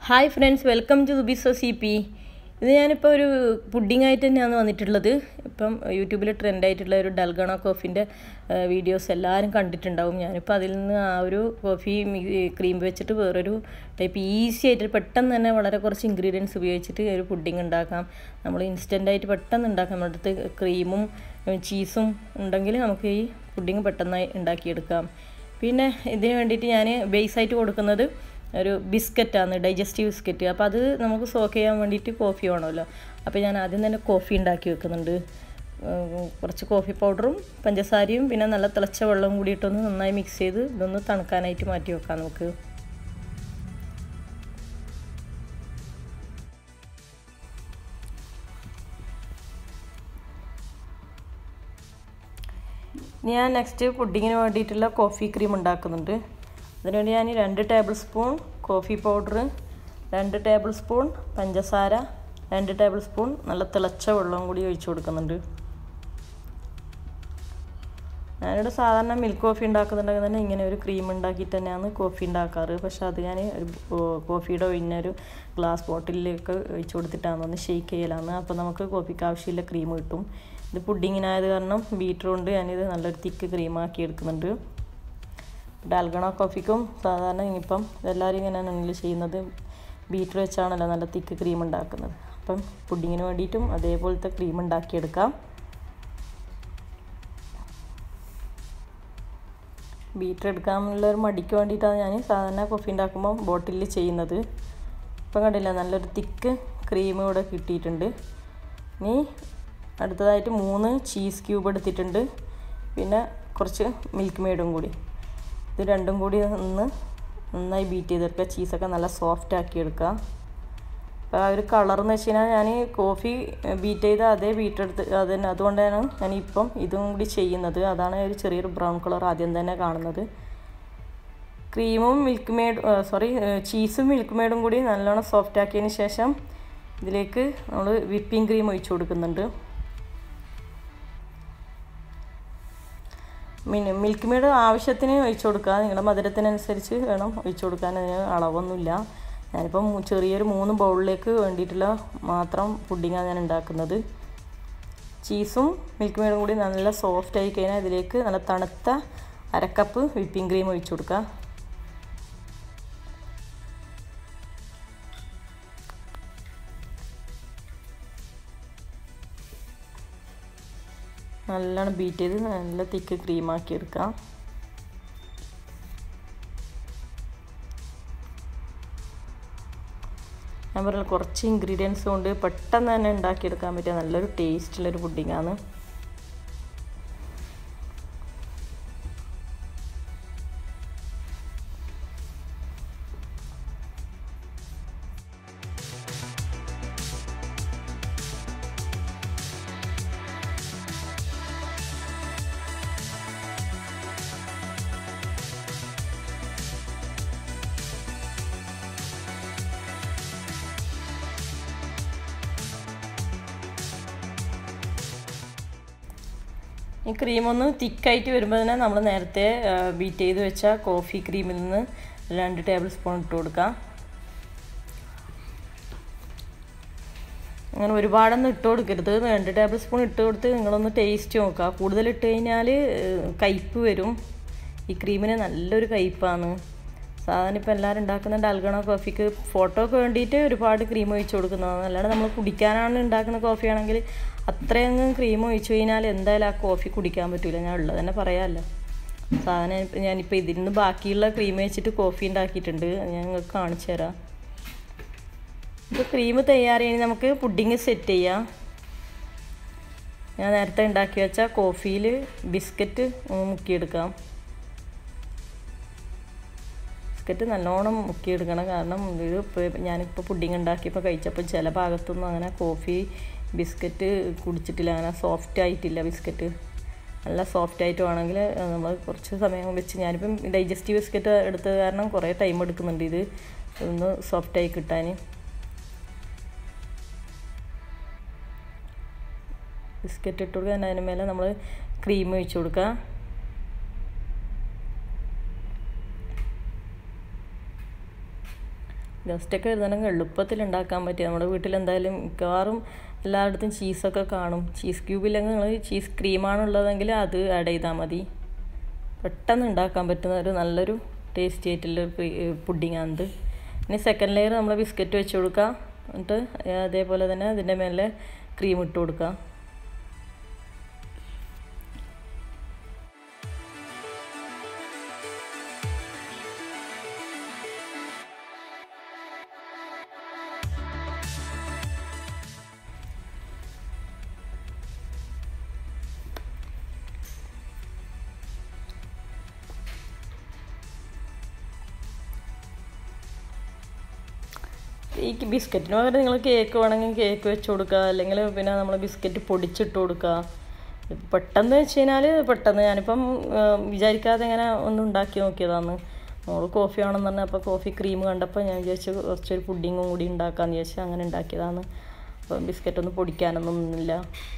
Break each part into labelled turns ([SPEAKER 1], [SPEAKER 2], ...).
[SPEAKER 1] hi friends welcome to ദുബിസോ C P ഇത് ഞാനിപ്പോൾ ഒരു പുഡിംഗ് ആയിട്ട് തന്നെയാണ് വന്നിട്ടുള്ളത് ഇപ്പം യൂട്യൂബിൽ ട്രെൻഡായിട്ടുള്ള ഒരു ഡൽഗണ കോഫിൻ്റെ വീഡിയോസ് എല്ലാവരും കണ്ടിട്ടുണ്ടാവും ഞാനിപ്പോൾ അതിൽ നിന്ന് ആ ഒരു കോഫി ക്രീം വെച്ചിട്ട് വേറൊരു ടൈപ്പ് ഈസി ആയിട്ട് പെട്ടെന്ന് തന്നെ വളരെ കുറച്ച് ഇൻഗ്രീഡിയൻസ് ഉപയോഗിച്ചിട്ട് ഒരു പുഡിംഗ് ഉണ്ടാക്കാം നമ്മൾ ഇൻസ്റ്റൻ്റായിട്ട് പെട്ടെന്ന് ഉണ്ടാക്കാം നമ്മുടെ അടുത്ത് ക്രീമും ചീസും ഉണ്ടെങ്കിൽ നമുക്ക് ഈ പുഡിംഗ് പെട്ടെന്ന് ഉണ്ടാക്കിയെടുക്കാം പിന്നെ ഇതിന് വേണ്ടിയിട്ട് ഞാൻ ബേസായിട്ട് കൊടുക്കുന്നത് ഒരു ബിസ്ക്കറ്റാണ് ഡൈജസ്റ്റീവ് ബിസ്ക്കറ്റ് അപ്പോൾ അത് നമുക്ക് സോക്ക് ചെയ്യാൻ വേണ്ടിയിട്ട് കോഫി വേണമല്ലോ അപ്പോൾ ഞാൻ ആദ്യം തന്നെ കോഫി ഉണ്ടാക്കി വെക്കുന്നുണ്ട് കുറച്ച് കോഫി പൗഡറും പഞ്ചസാരയും പിന്നെ നല്ല തിളച്ച വെള്ളവും കൂടിയിട്ടൊന്ന് നന്നായി മിക്സ് ചെയ്ത് ഇതൊന്ന് തണുക്കാനായിട്ട് മാറ്റി വെക്കാം നമുക്ക് ഞാൻ നെക്സ്റ്റ് പുഡിങ്ങിന് വേണ്ടിയിട്ടുള്ള കോഫി ക്രീം ഉണ്ടാക്കുന്നുണ്ട് അതിനുവേണ്ടി ഞാൻ രണ്ട് ടേബിൾ സ്പൂൺ കോഫി പൗഡർ രണ്ട് ടേബിൾ സ്പൂൺ പഞ്ചസാര രണ്ട് ടേബിൾ സ്പൂൺ നല്ല തിളച്ച വെള്ളവും കൂടി ഒഴിച്ചു കൊടുക്കുന്നുണ്ട് ഞാനിവിടെ സാധാരണ മിൽക്ക് കോഫി ഉണ്ടാക്കുന്നുണ്ടെങ്കിൽ തന്നെ ഇങ്ങനെ ഒരു ക്രീം ഉണ്ടാക്കിയിട്ട് തന്നെയാണ് കോഫി ഉണ്ടാക്കാറ് പക്ഷെ അത് ഞാൻ ഒരു കോഫിയുടെ ഒഴിഞ്ഞൊരു ഗ്ലാസ് ബോട്ടിലേക്ക് ഒഴിച്ചു കൊടുത്തിട്ടാണ് ഒന്ന് ഷെയ്ക്ക് ചെയ്യലാണ് അപ്പോൾ നമുക്ക് കോഫിക്ക് ആവശ്യമില്ല ക്രീം കിട്ടും ഇത് പുഡിങ്ങിനായത് കാരണം ബീറ്റർ കൊണ്ട് ഞാനിത് നല്ലൊരു തിക്ക് ക്രീമാക്കി എടുക്കുന്നുണ്ട് ഡാൽഗണ കോഫിക്കും സാധാരണ ഇനിയിപ്പം എല്ലാവരും ഇങ്ങനെയാണെങ്കിൽ ചെയ്യുന്നത് ബീറ്റർ വെച്ചാണല്ലോ നല്ല തിക്ക് ക്രീം ഉണ്ടാക്കുന്നത് അപ്പം പുഡിങ്ങിന് വേണ്ടിയിട്ടും അതേപോലത്തെ ക്രീം ഉണ്ടാക്കിയെടുക്കാം ബീറ്റർ എടുക്കാനുള്ള ഒരു മടിക്ക് വേണ്ടിയിട്ടാണ് ഞാൻ സാധാരണ കോഫി ഉണ്ടാക്കുമ്പോൾ ബോട്ടിലിൽ ചെയ്യുന്നത് ഇപ്പം കണ്ടില്ല നല്ലൊരു തിക്ക് ക്രീം ഇവിടെ കിട്ടിയിട്ടുണ്ട് ഇനി അടുത്തതായിട്ട് മൂന്ന് ചീസ് ക്യൂബ് എടുത്തിട്ടുണ്ട് പിന്നെ കുറച്ച് മിൽക്ക് മെയ്ഡും കൂടി ഇത് രണ്ടും കൂടി ഒന്ന് നന്നായി ബീറ്റ് ചെയ്തെടുക്കുക ചീസൊക്കെ നല്ല സോഫ്റ്റ് ആക്കി എടുക്കുക അപ്പോൾ ആ ഒരു കളർ എന്ന് വെച്ച് കഴിഞ്ഞാൽ ഞാൻ കോഫി ബീറ്റ് ചെയ്ത അതേ ബീറ്റ് എടുത്ത് അത് തന്നെ അതുകൊണ്ടാണ് ഞാൻ ഇപ്പം ഇതും കൂടി ചെയ്യുന്നത് അതാണ് ഒരു ചെറിയൊരു ബ്രൗൺ കളർ ആദ്യം തന്നെ കാണുന്നത് ക്രീമും മിൽക്ക് മെയ്ഡ് സോറി ചീസും മിൽക്ക് മെയ്ഡും കൂടി നല്ലോണം സോഫ്റ്റ് ആക്കിയതിന് ശേഷം ഇതിലേക്ക് നമ്മൾ വിപ്പിംഗ് ക്രീം ഒഴിച്ചു കൊടുക്കുന്നുണ്ട് മിനി മിൽക്ക് മെയ്ഡ് ആവശ്യത്തിന് ഒഴിച്ചു കൊടുക്കുക നിങ്ങളുടെ മധുരത്തിനനുസരിച്ച് വേണം ഒഴിച്ചു കൊടുക്കാൻ അതിന് അളവൊന്നുമില്ല ഞാനിപ്പം ചെറിയൊരു മൂന്ന് ബൗളിലേക്ക് വേണ്ടിയിട്ടുള്ള മാത്രം പുഡിങ്ങാണ് ഞാൻ ഉണ്ടാക്കുന്നത് ചീസും മിൽക്ക് മെയ്ഡും കൂടി നല്ല സോഫ്റ്റ് ആയി കഴിഞ്ഞാൽ ഇതിലേക്ക് നല്ല തണുത്ത അരക്കപ്പ് വിപ്പിംഗ് ക്രീം ഒഴിച്ചു കൊടുക്കുക നല്ലോണം ബീറ്റ് ചെയ്ത് നല്ല തിക്ക് ക്രീമാക്കി എടുക്കാം ഞാൻ പറഞ്ഞ കുറച്ച് ഇൻഗ്രീഡിയൻസ് കൊണ്ട് പെട്ടെന്ന് തന്നെ ഉണ്ടാക്കിയെടുക്കാൻ പറ്റിയ നല്ലൊരു ടേസ്റ്റുള്ളൊരു പുഡിങ്ങാണ് ഈ ക്രീമൊന്ന് തിക്കായിട്ട് വരുമ്പോൾ തന്നെ നമ്മൾ നേരത്തെ ബീറ്റ് ചെയ്ത് വെച്ച കോഫി ക്രീമിൽ നിന്ന് രണ്ട് ടേബിൾ സ്പൂൺ ഇട്ട് കൊടുക്കാം അങ്ങനെ ഒരുപാടൊന്നും ഇട്ട് കൊടുക്കരുത് രണ്ട് ടേബിൾ സ്പൂൺ ഇട്ട് കൊടുത്ത് നിങ്ങളൊന്ന് ടേസ്റ്റ് നോക്കുക കൂടുതൽ ഇട്ട് കഴിഞ്ഞാൽ കയ്പ്പ് വരും ഈ ക്രീമിന് നല്ലൊരു കയ്പ്പാണ് സാധാരണ ഇപ്പോൾ എല്ലാവരും ഉണ്ടാക്കുന്ന ഡൽഗണ കോഫിക്ക് ഫോട്ടോക്ക് വേണ്ടിയിട്ട് ഒരുപാട് ക്രീം ഒഴിച്ച് കൊടുക്കുന്നതാണ് അല്ലാതെ നമ്മൾ കുടിക്കാനാണ് ഉണ്ടാക്കുന്ന കോഫി ആണെങ്കിൽ അത്രയങ്ങ് ക്രീം ഒഴിച്ചു കഴിഞ്ഞാൽ എന്തായാലും ആ കോഫി കുടിക്കാൻ പറ്റില്ല ഞാൻ ഉള്ളത് തന്നെ പറയാമല്ലോ സാധനം ഞാനിപ്പോൾ ഇതിൽ നിന്ന് ബാക്കിയുള്ള ക്രീം വെച്ചിട്ട് കോഫി ഉണ്ടാക്കിയിട്ടുണ്ട് ഞാൻ നിങ്ങൾക്ക് കാണിച്ചു തരാം ഇപ്പോൾ ക്രീം തയ്യാറി കഴിഞ്ഞ് നമുക്ക് പുഡിങ് സെറ്റ് ചെയ്യാം ഞാൻ നേരത്തെ ഉണ്ടാക്കി വെച്ച കോഫിയിൽ ബിസ്ക്കറ്റ് മുക്കിയെടുക്കാം ബിസ്ക്കറ്റ് നല്ലോണം മുക്കിയെടുക്കണം കാരണം ഇത് ഇപ്പോൾ ഞാനിപ്പോൾ പുഡിങ് ഉണ്ടാക്കിയപ്പോൾ കഴിച്ചപ്പോൾ ചില ഭാഗത്തൊന്നും അങ്ങനെ കോഫി ബിസ്ക്കറ്റ് കുടിച്ചിട്ടില്ല അങ്ങനെ സോഫ്റ്റ് ആയിട്ടില്ല ബിസ്ക്കറ്റ് നല്ല സോഫ്റ്റ് ആയിട്ട് വേണമെങ്കിൽ നമ്മൾ കുറച്ച് സമയം വെച്ച് ഞാനിപ്പം ഡൈജസ്റ്റീവ് ബിസ്ക്കറ്റ് എടുത്തത് കാരണം കുറേ ടൈം എടുക്കുന്നുണ്ട് ഇത് ഒന്ന് സോഫ്റ്റായി കിട്ടാൻ ബിസ്ക്കറ്റ് ഇട്ട് കൊടുക്കുക അതിന് മേലെ നമ്മൾ ക്രീം ഒഴിച്ച് കൊടുക്കുക ഗസ്റ്റൊക്കെ വരുന്നുണ്ടെങ്കിൽ എളുപ്പത്തിൽ ഉണ്ടാക്കാൻ പറ്റിയ നമ്മുടെ വീട്ടിൽ എന്തായാലും മിക്കവാറും എല്ലായിടത്തും ചീസൊക്കെ കാണും ചീസ് ക്യൂബില്ലെങ്കിൽ നിങ്ങൾ ചീസ് ക്രീമാണുള്ളതെങ്കിൽ അത് ആഡ് ചെയ്താൽ മതി പെട്ടെന്ന് ഉണ്ടാക്കാൻ പറ്റുന്ന ഒരു നല്ലൊരു ടേസ്റ്റി ആയിട്ടുള്ള പുഡിങ്ങാണിത് ഇനി സെക്കൻഡ് ലെയർ നമ്മൾ ബിസ്ക്കറ്റ് വെച്ച് കൊടുക്കുക എന്നിട്ട് അതേപോലെ തന്നെ അതിൻ്റെ മേലെ ക്രീം ഇട്ട് കൊടുക്കുക ഈ ബിസ്ക്കറ്റിന് പകരം നിങ്ങൾ കേക്ക് വേണമെങ്കിൽ കേക്ക് വെച്ച് കൊടുക്കുക അല്ലെങ്കിൽ പിന്നെ നമ്മൾ ബിസ്ക്കറ്റ് പൊടിച്ചിട്ട് കൊടുക്കുക പെട്ടെന്ന് വെച്ച് കഴിഞ്ഞാൽ പെട്ടെന്ന് ഞാനിപ്പം വിചാരിക്കാതെ ഇങ്ങനെ ഒന്ന് ഉണ്ടാക്കി നോക്കിയതാണ് മോള് കോഫി ആണെന്ന് പറഞ്ഞാൽ അപ്പോൾ കോഫി ക്രീം കണ്ടപ്പോൾ ഞാൻ വിചാരിച്ചു കുറച്ചൊരു പുഡിങ്ങും കൂടി ഉണ്ടാക്കാമെന്ന് വിചാരിച്ചു അങ്ങനെ ഉണ്ടാക്കിയതാണ് അപ്പം ബിസ്ക്കറ്റ് ഒന്നും പൊടിക്കാനൊന്നും ഒന്നുമില്ല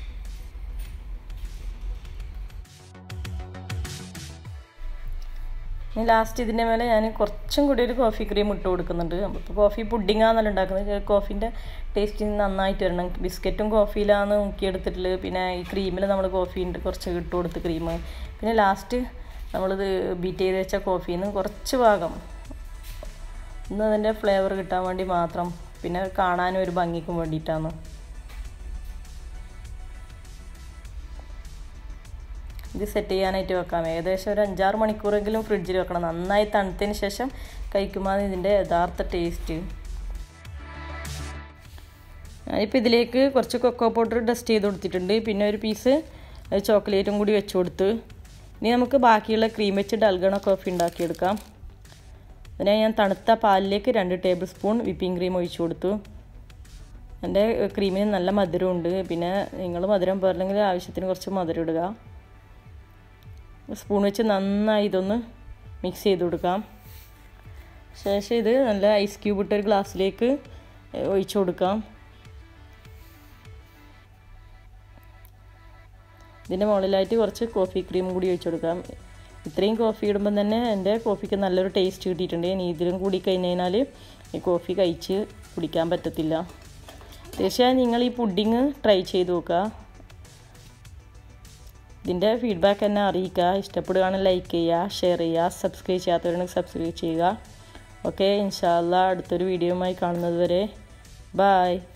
[SPEAKER 1] ഇനി ലാസ്റ്റ് ഇതിൻ്റെ മേലെ ഞാൻ കുറച്ചും കൂടി ഒരു കോഫി ക്രീം ഇട്ട് കൊടുക്കുന്നുണ്ട് അപ്പോൾ കോഫി പുഡിങ്ങാന്നല്ല ഉണ്ടാക്കുന്നത് കോഫീൻ്റെ ടേസ്റ്റ് നന്നായിട്ട് വരണം ബിസ്ക്കറ്റും കോഫിയിലാണ് മുക്കിയെടുത്തിട്ടുള്ളത് പിന്നെ ഈ ക്രീമിൽ നമ്മൾ കോഫീൻ്റെ കുറച്ച് ഇട്ട് കൊടുത്ത് ക്രീം പിന്നെ ലാസ്റ്റ് നമ്മളിത് ബീറ്റ് ചെയ്ത് വെച്ച കോഫിയിൽ നിന്ന് കുറച്ച് ഭാഗം ഒന്ന് അതിൻ്റെ ഫ്ലേവർ കിട്ടാൻ വേണ്ടി മാത്രം പിന്നെ കാണാനും ഒരു ഭംഗിക്കും വേണ്ടിയിട്ടാണ് ഇത് സെറ്റ് ചെയ്യാനായിട്ട് വെക്കാം ഏകദേശം ഒരു അഞ്ചാറ് മണിക്കൂറെങ്കിലും ഫ്രിഡ്ജിൽ വെക്കണം നന്നായി തണുത്തതിന് ശേഷം കഴിക്കുമ്പോൾ ഇതിൻ്റെ യഥാർത്ഥ ടേസ്റ്റ് ഞാനിപ്പോൾ ഇതിലേക്ക് കുറച്ച് കൊക്കോ പൗഡർ ഡസ്റ്റ് ചെയ്ത് കൊടുത്തിട്ടുണ്ട് പിന്നെ ഒരു പീസ് ചോക്ലേറ്റും കൂടി വെച്ച് കൊടുത്ത് ഇനി നമുക്ക് ബാക്കിയുള്ള ക്രീം വെച്ച് ഡൽഗണ കോഫി ഉണ്ടാക്കിയെടുക്കാം അതിനെ ഞാൻ തണുത്ത പാലിലേക്ക് രണ്ട് ടേബിൾ സ്പൂൺ വിപ്പിംഗ് ക്രീം ഒഴിച്ചു കൊടുത്തു എൻ്റെ ക്രീമിന് നല്ല മധുരമുണ്ട് പിന്നെ നിങ്ങൾ മധുരം പോരണമെങ്കിൽ ആവശ്യത്തിന് കുറച്ച് മധുരം ഇടുക സ്പൂൺ വെച്ച് നന്നായി ഇതൊന്ന് മിക്സ് ചെയ്ത് കൊടുക്കാം ശേഷം ഇത് നല്ല ഐസ് ക്യൂബ് ഇട്ടൊരു ഗ്ലാസ്സിലേക്ക് ഒഴിച്ചു കൊടുക്കാം ഇതിൻ്റെ മുകളിലായിട്ട് കുറച്ച് കോഫി ക്രീം കൂടി ഒഴിച്ചു കൊടുക്കാം ഇത്രയും കോഫി ഇടുമ്പം തന്നെ എൻ്റെ കോഫിക്ക് നല്ലൊരു ടേസ്റ്റ് കിട്ടിയിട്ടുണ്ട് ഇനി ഇതിലും കൂടി കഴിഞ്ഞ് കഴിഞ്ഞാൽ ഈ കോഫി കഴിച്ച് കുടിക്കാൻ പറ്റത്തില്ല തീർച്ചയായും നിങ്ങൾ ഈ പുഡിങ് ട്രൈ ചെയ്ത് നോക്കുക ഇതിൻ്റെ ഫീഡ്ബാക്ക് എന്നെ അറിയിക്കുക ഇഷ്ടപ്പെടുകയാണെങ്കിൽ ലൈക്ക് ചെയ്യുക ഷെയർ ചെയ്യുക സബ്സ്ക്രൈബ് ചെയ്യാത്തവരാണെങ്കിൽ സബ്സ്ക്രൈബ് ചെയ്യുക ഓക്കെ ഇൻഷാല്ല അടുത്തൊരു വീഡിയോയുമായി കാണുന്നത് വരെ ബായ്